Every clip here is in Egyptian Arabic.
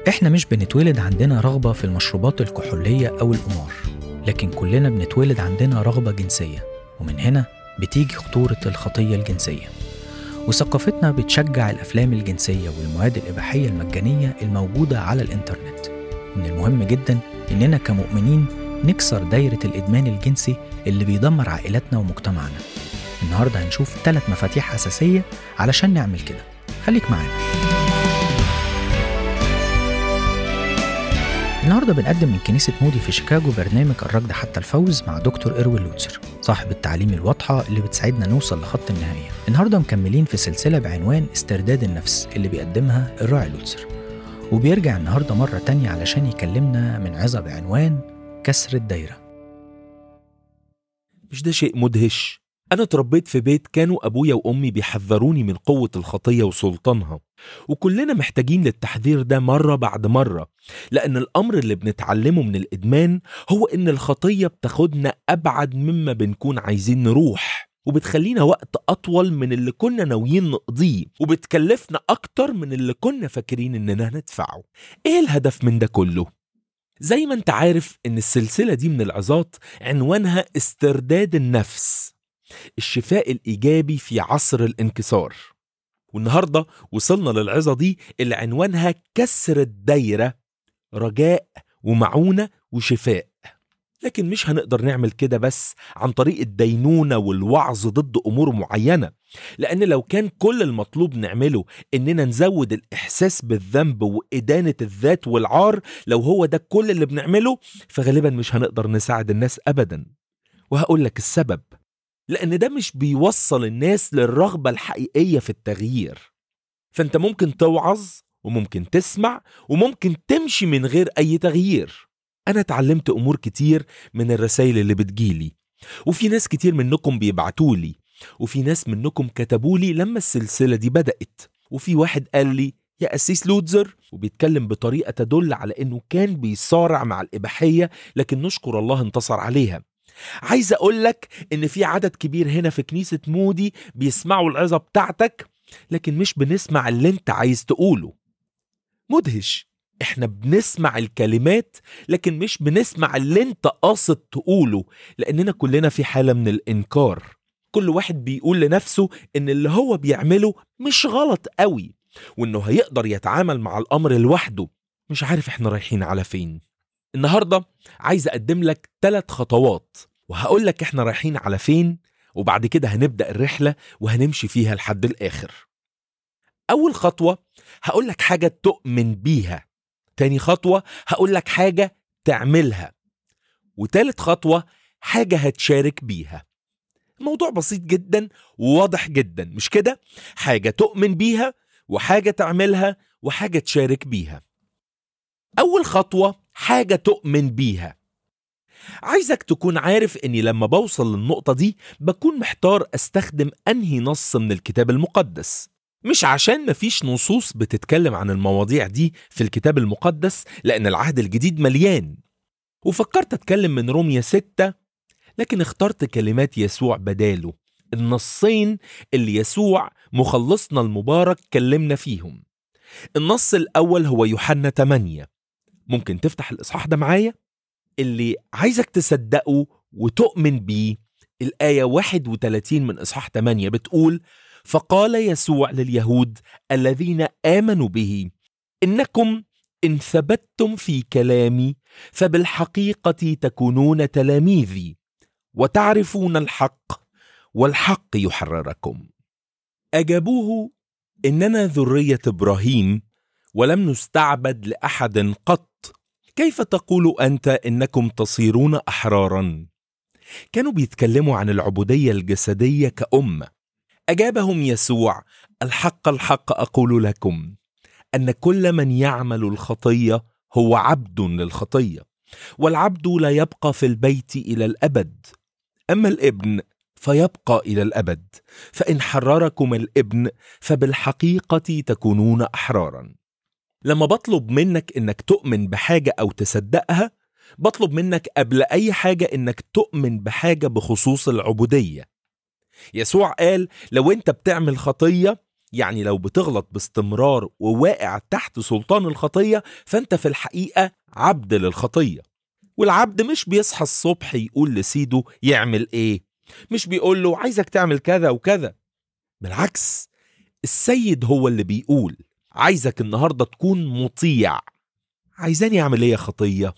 إحنا مش بنتولد عندنا رغبة في المشروبات الكحولية أو القمار لكن كلنا بنتولد عندنا رغبة جنسية ومن هنا بتيجي خطورة الخطية الجنسية وثقافتنا بتشجع الأفلام الجنسية والمواد الإباحية المجانية الموجودة على الإنترنت ومن المهم جدا إننا كمؤمنين نكسر دايرة الإدمان الجنسي اللي بيدمر عائلاتنا ومجتمعنا النهاردة هنشوف ثلاث مفاتيح أساسية علشان نعمل كده خليك معانا النهارده بنقدم من كنيسة مودي في شيكاغو برنامج الركض حتى الفوز مع دكتور إروين لوتسر صاحب التعليم الواضحة اللي بتساعدنا نوصل لخط النهاية النهارده مكملين في سلسلة بعنوان استرداد النفس اللي بيقدمها الراعي لوتسر وبيرجع النهارده مرة تانية علشان يكلمنا من عظة بعنوان كسر الدايرة مش ده شيء مدهش أنا اتربيت في بيت كانوا أبويا وأمي بيحذروني من قوة الخطية وسلطانها وكلنا محتاجين للتحذير ده مرة بعد مرة لأن الأمر اللي بنتعلمه من الإدمان هو إن الخطية بتاخدنا أبعد مما بنكون عايزين نروح وبتخلينا وقت أطول من اللي كنا ناويين نقضيه وبتكلفنا أكتر من اللي كنا فاكرين إننا ندفعه إيه الهدف من ده كله؟ زي ما انت عارف ان السلسلة دي من العظات عنوانها استرداد النفس الشفاء الإيجابي في عصر الانكسار والنهاردة وصلنا للعظة دي اللي عنوانها كسر الدايرة رجاء ومعونة وشفاء لكن مش هنقدر نعمل كده بس عن طريق الدينونة والوعظ ضد أمور معينة لأن لو كان كل المطلوب نعمله إننا نزود الإحساس بالذنب وإدانة الذات والعار لو هو ده كل اللي بنعمله فغالبا مش هنقدر نساعد الناس أبدا وهقول لك السبب لأن ده مش بيوصل الناس للرغبة الحقيقية في التغيير فأنت ممكن توعظ وممكن تسمع وممكن تمشي من غير أي تغيير أنا اتعلمت أمور كتير من الرسائل اللي بتجيلي وفي ناس كتير منكم بيبعتولي وفي ناس منكم كتبولي لما السلسلة دي بدأت وفي واحد قال لي يا أسيس لودزر وبيتكلم بطريقة تدل على أنه كان بيصارع مع الإباحية لكن نشكر الله انتصر عليها عايز أقول لك إن في عدد كبير هنا في كنيسة مودي بيسمعوا العظة بتاعتك لكن مش بنسمع اللي انت عايز تقوله مدهش احنا بنسمع الكلمات لكن مش بنسمع اللي انت قاصد تقوله لاننا كلنا في حالة من الانكار كل واحد بيقول لنفسه ان اللي هو بيعمله مش غلط قوي وانه هيقدر يتعامل مع الامر لوحده مش عارف احنا رايحين على فين النهارده عايز اقدم لك ثلاث خطوات وهقول لك احنا رايحين على فين وبعد كده هنبدا الرحله وهنمشي فيها لحد الاخر اول خطوه هقول لك حاجه تؤمن بيها تاني خطوه هقول لك حاجه تعملها وتالت خطوه حاجه هتشارك بيها الموضوع بسيط جدا وواضح جدا مش كده حاجه تؤمن بيها وحاجه تعملها وحاجه تشارك بيها اول خطوه حاجه تؤمن بيها عايزك تكون عارف اني لما بوصل للنقطه دي بكون محتار استخدم انهي نص من الكتاب المقدس مش عشان مفيش نصوص بتتكلم عن المواضيع دي في الكتاب المقدس لأن العهد الجديد مليان وفكرت أتكلم من رومية ستة لكن اخترت كلمات يسوع بداله النصين اللي يسوع مخلصنا المبارك كلمنا فيهم النص الأول هو يوحنا 8 ممكن تفتح الإصحاح ده معايا اللي عايزك تصدقه وتؤمن بيه الآية 31 من إصحاح 8 بتقول فقال يسوع لليهود الذين امنوا به انكم ان ثبتتم في كلامي فبالحقيقه تكونون تلاميذي وتعرفون الحق والحق يحرركم اجابوه اننا ذريه ابراهيم ولم نستعبد لاحد قط كيف تقول انت انكم تصيرون احرارا كانوا بيتكلموا عن العبوديه الجسديه كامه اجابهم يسوع الحق الحق اقول لكم ان كل من يعمل الخطيه هو عبد للخطيه والعبد لا يبقى في البيت الى الابد اما الابن فيبقى الى الابد فان حرركم الابن فبالحقيقه تكونون احرارا لما بطلب منك انك تؤمن بحاجه او تصدقها بطلب منك قبل اي حاجه انك تؤمن بحاجه بخصوص العبوديه يسوع قال لو انت بتعمل خطيه يعني لو بتغلط باستمرار وواقع تحت سلطان الخطية فأنت في الحقيقة عبد للخطية والعبد مش بيصحى الصبح يقول لسيده يعمل ايه مش بيقول له عايزك تعمل كذا وكذا بالعكس السيد هو اللي بيقول عايزك النهاردة تكون مطيع عايزاني اعمل ايه يا خطية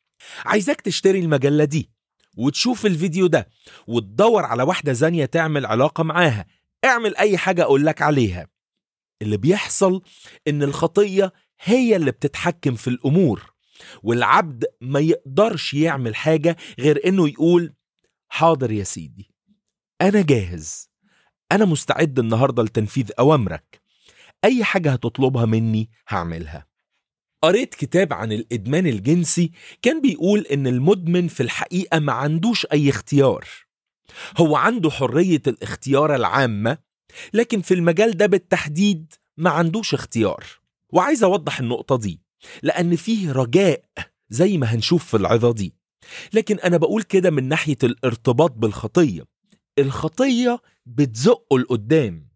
عايزك تشتري المجلة دي وتشوف الفيديو ده وتدور على واحدة زانية تعمل علاقة معاها اعمل اي حاجة اقولك عليها اللي بيحصل ان الخطية هي اللي بتتحكم في الامور والعبد ما يقدرش يعمل حاجة غير انه يقول حاضر يا سيدي انا جاهز انا مستعد النهاردة لتنفيذ اوامرك اي حاجة هتطلبها مني هعملها قريت كتاب عن الادمان الجنسي كان بيقول ان المدمن في الحقيقة ما عندوش اي اختيار هو عنده حرية الاختيار العامة لكن في المجال ده بالتحديد ما عندوش اختيار وعايز اوضح النقطة دي لأن فيه رجاء زي ما هنشوف في العظة دي لكن أنا بقول كده من ناحية الارتباط بالخطية الخطية بتزقه لقدام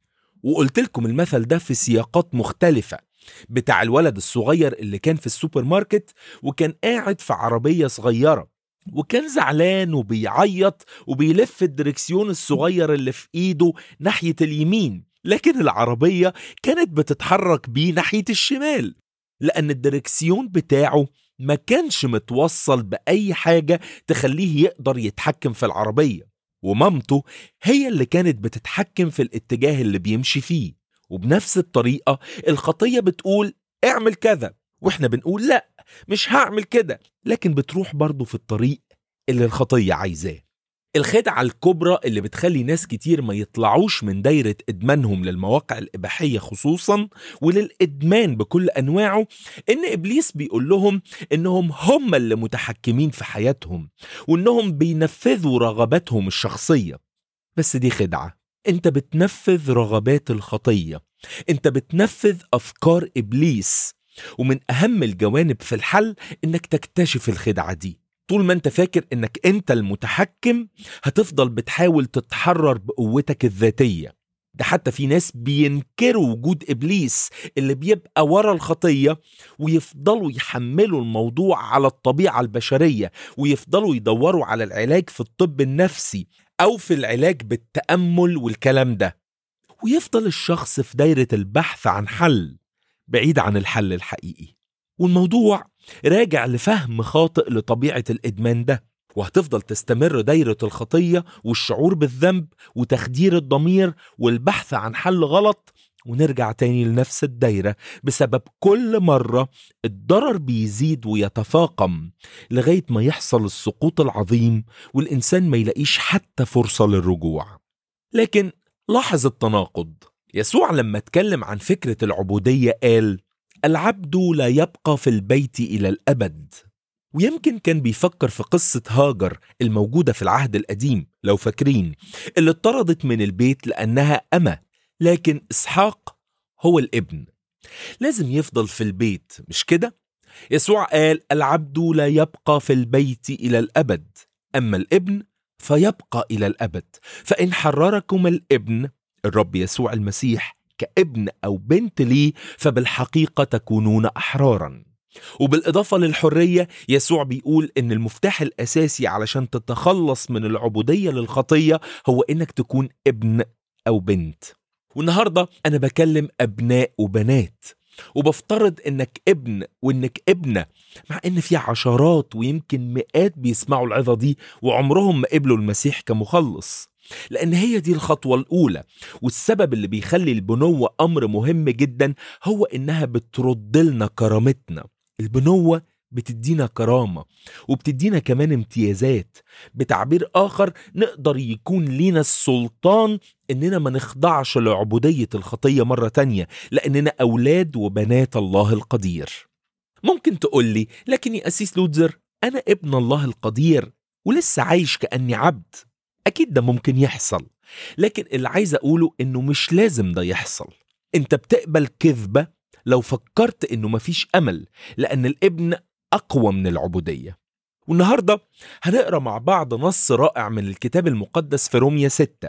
وقلت لكم المثل ده في سياقات مختلفة بتاع الولد الصغير اللي كان في السوبر ماركت وكان قاعد في عربية صغيرة وكان زعلان وبيعيط وبيلف الدركسيون الصغير اللي في ايده ناحية اليمين لكن العربية كانت بتتحرك بيه ناحية الشمال لأن الدركسيون بتاعه ما كانش متوصل بأي حاجة تخليه يقدر يتحكم في العربية ومامته هي اللي كانت بتتحكم في الاتجاه اللي بيمشي فيه وبنفس الطريقة الخطية بتقول اعمل كذا واحنا بنقول لا مش هعمل كده لكن بتروح برضه في الطريق اللي الخطية عايزاه الخدعة الكبرى اللي بتخلي ناس كتير ما يطلعوش من دايرة إدمانهم للمواقع الإباحية خصوصا وللإدمان بكل أنواعه إن إبليس بيقول لهم إنهم هم اللي متحكمين في حياتهم وإنهم بينفذوا رغباتهم الشخصية بس دي خدعة أنت بتنفذ رغبات الخطية أنت بتنفذ أفكار إبليس ومن أهم الجوانب في الحل إنك تكتشف الخدعة دي طول ما انت فاكر انك انت المتحكم هتفضل بتحاول تتحرر بقوتك الذاتية ده حتى في ناس بينكروا وجود ابليس اللي بيبقى ورا الخطية ويفضلوا يحملوا الموضوع على الطبيعة البشرية ويفضلوا يدوروا على العلاج في الطب النفسي او في العلاج بالتأمل والكلام ده ويفضل الشخص في دايرة البحث عن حل بعيد عن الحل الحقيقي والموضوع راجع لفهم خاطئ لطبيعة الإدمان ده وهتفضل تستمر دايرة الخطية والشعور بالذنب وتخدير الضمير والبحث عن حل غلط ونرجع تاني لنفس الدايرة بسبب كل مرة الضرر بيزيد ويتفاقم لغاية ما يحصل السقوط العظيم والإنسان ما يلاقيش حتى فرصة للرجوع لكن لاحظ التناقض يسوع لما اتكلم عن فكرة العبودية قال العبد لا يبقى في البيت الى الابد ويمكن كان بيفكر في قصة هاجر الموجودة في العهد القديم لو فاكرين اللي اتطردت من البيت لأنها أمة لكن إسحاق هو الابن لازم يفضل في البيت مش كده؟ يسوع قال العبد لا يبقى في البيت إلى الأبد أما الابن فيبقى إلى الأبد فإن حرركم الابن الرب يسوع المسيح كابن أو بنت لي فبالحقيقة تكونون أحرارا وبالإضافة للحرية يسوع بيقول إن المفتاح الأساسي علشان تتخلص من العبودية للخطية هو إنك تكون ابن أو بنت والنهاردة أنا بكلم أبناء وبنات وبفترض إنك ابن وإنك ابنة مع إن في عشرات ويمكن مئات بيسمعوا العظة دي وعمرهم ما قبلوا المسيح كمخلص لأن هي دي الخطوة الأولى والسبب اللي بيخلي البنوة أمر مهم جدا هو إنها بترد لنا كرامتنا البنوة بتدينا كرامة وبتدينا كمان امتيازات بتعبير آخر نقدر يكون لينا السلطان إننا ما نخضعش لعبودية الخطية مرة تانية لأننا أولاد وبنات الله القدير ممكن تقولي لكن يا أسيس لوتزر أنا ابن الله القدير ولسه عايش كأني عبد أكيد ده ممكن يحصل لكن اللي عايز أقوله إنه مش لازم ده يحصل أنت بتقبل كذبة لو فكرت إنه مفيش أمل لأن الابن أقوى من العبودية والنهاردة هنقرأ مع بعض نص رائع من الكتاب المقدس في رومية 6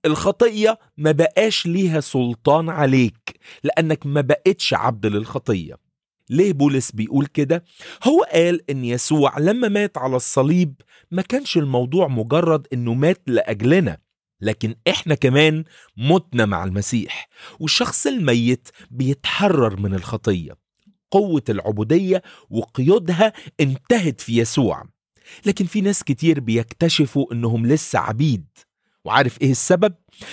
الخطية ما بقاش ليها سلطان عليك لأنك ما بقتش عبد للخطية ليه بولس بيقول كده؟ هو قال إن يسوع لما مات على الصليب ما كانش الموضوع مجرد إنه مات لأجلنا لكن إحنا كمان متنا مع المسيح والشخص الميت بيتحرر من الخطية قوة العبودية وقيودها انتهت في يسوع لكن في ناس كتير بيكتشفوا إنهم لسه عبيد وعارف إيه السبب؟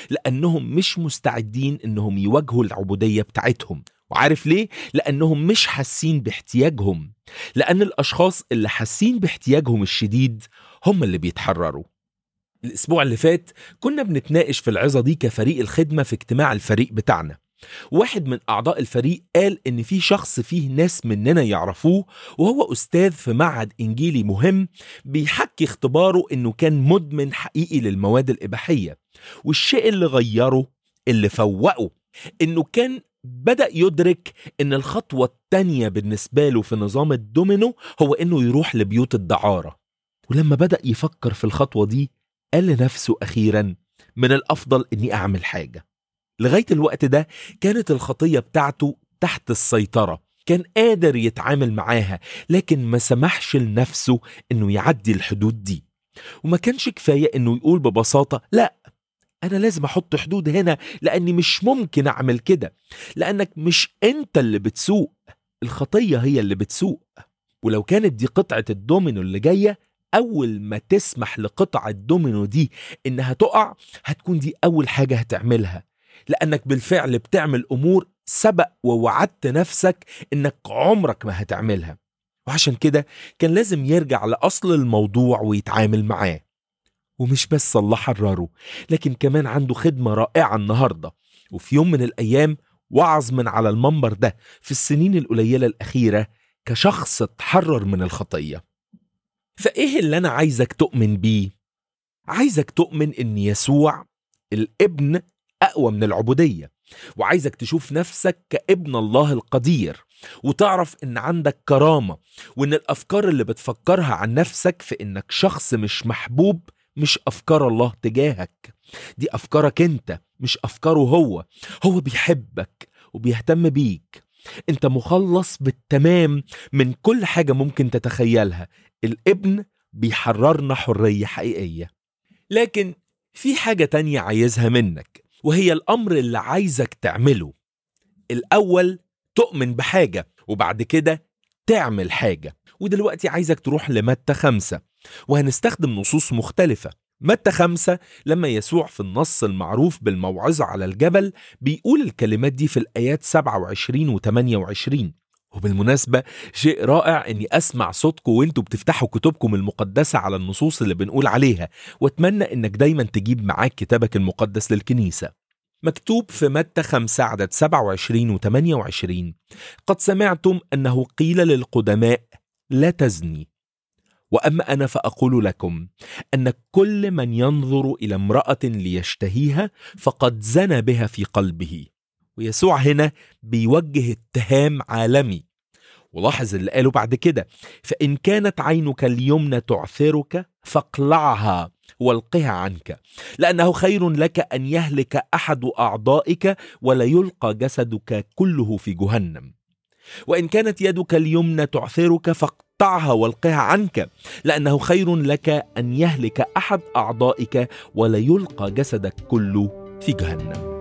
لأنهم مش مستعدين إنهم يواجهوا العبودية بتاعتهم وعارف ليه؟ لأنهم مش حاسين باحتياجهم لأن الأشخاص اللي حاسين باحتياجهم الشديد هم اللي بيتحرروا الأسبوع اللي فات كنا بنتناقش في العظة دي كفريق الخدمة في اجتماع الفريق بتاعنا واحد من أعضاء الفريق قال إن في شخص فيه ناس مننا يعرفوه وهو أستاذ في معهد إنجيلي مهم بيحكي اختباره إنه كان مدمن حقيقي للمواد الإباحية والشيء اللي غيره اللي فوقه إنه كان بدأ يدرك إن الخطوة التانية بالنسبة له في نظام الدومينو هو إنه يروح لبيوت الدعارة ولما بدأ يفكر في الخطوة دي قال لنفسه أخيرا من الأفضل إني أعمل حاجة لغاية الوقت ده كانت الخطية بتاعته تحت السيطرة كان قادر يتعامل معاها لكن ما سمحش لنفسه إنه يعدي الحدود دي وما كانش كفاية إنه يقول ببساطة لأ أنا لازم أحط حدود هنا لأني مش ممكن أعمل كده لأنك مش أنت اللي بتسوق الخطية هي اللي بتسوق ولو كانت دي قطعة الدومينو اللي جاية أول ما تسمح لقطعة الدومينو دي إنها تقع هتكون دي أول حاجة هتعملها لأنك بالفعل بتعمل أمور سبق ووعدت نفسك إنك عمرك ما هتعملها وعشان كده كان لازم يرجع لأصل الموضوع ويتعامل معاه ومش بس الله حرره لكن كمان عنده خدمة رائعة النهاردة وفي يوم من الأيام وعظ من على المنبر ده في السنين القليلة الأخيرة كشخص اتحرر من الخطية فإيه اللي أنا عايزك تؤمن بيه؟ عايزك تؤمن إن يسوع الابن أقوى من العبودية وعايزك تشوف نفسك كابن الله القدير وتعرف إن عندك كرامة وإن الأفكار اللي بتفكرها عن نفسك في إنك شخص مش محبوب مش أفكار الله تجاهك دي أفكارك أنت مش أفكاره هو هو بيحبك وبيهتم بيك أنت مخلص بالتمام من كل حاجة ممكن تتخيلها الابن بيحررنا حرية حقيقية لكن في حاجة تانية عايزها منك وهي الأمر اللي عايزك تعمله الأول تؤمن بحاجة وبعد كده تعمل حاجة ودلوقتي عايزك تروح لمتى خمسة وهنستخدم نصوص مختلفة متى خمسة لما يسوع في النص المعروف بالموعظة على الجبل بيقول الكلمات دي في الآيات 27 و 28 وبالمناسبة شيء رائع اني اسمع صوتكم وانتوا بتفتحوا كتبكم المقدسة على النصوص اللي بنقول عليها واتمنى انك دايما تجيب معاك كتابك المقدس للكنيسة مكتوب في متى 5 عدد 27 و 28 قد سمعتم انه قيل للقدماء لا تزني واما انا فاقول لكم ان كل من ينظر الى امراه ليشتهيها فقد زنى بها في قلبه ويسوع هنا بيوجه اتهام عالمي ولاحظ اللي قاله بعد كده فإن كانت عينك اليمنى تعثرك فاقلعها والقها عنك لأنه خير لك أن يهلك أحد أعضائك ولا يلقى جسدك كله في جهنم وإن كانت يدك اليمنى تعثرك فاقطعها والقها عنك لأنه خير لك أن يهلك أحد أعضائك ولا يلقى جسدك كله في جهنم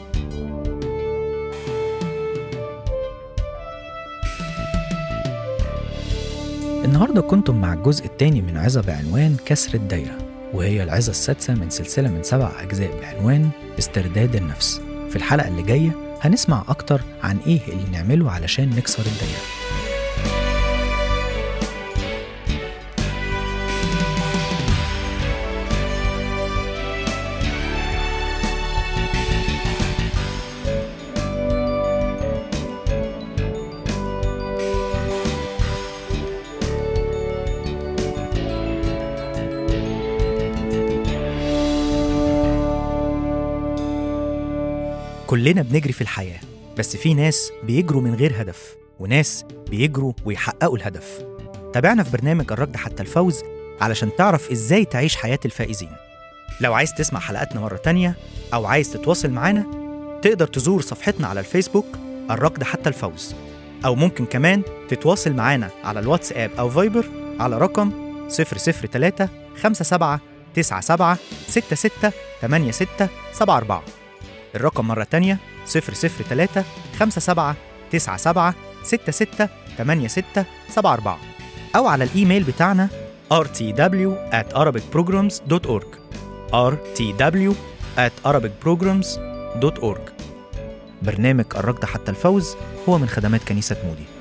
النهاردة كنتم مع الجزء الثاني من عظة بعنوان كسر الدايرة وهي العظة السادسة من سلسلة من سبع أجزاء بعنوان استرداد النفس في الحلقة اللي جاية هنسمع أكتر عن إيه اللي نعمله علشان نكسر الدايرة كلنا بنجري في الحياة بس في ناس بيجروا من غير هدف وناس بيجروا ويحققوا الهدف تابعنا في برنامج الركض حتى الفوز علشان تعرف ازاي تعيش حياة الفائزين لو عايز تسمع حلقاتنا مرة تانية أو عايز تتواصل معانا تقدر تزور صفحتنا على الفيسبوك الركض حتى الفوز أو ممكن كمان تتواصل معانا على الواتساب أو فايبر على رقم 003 57 97 66 86 74 الرقم مرة تانية 003 57 97 66 86 74 أو على الإيميل بتاعنا rtw at arabicprograms.org rtw at arabicprograms.org برنامج الركض حتى الفوز هو من خدمات كنيسة مودي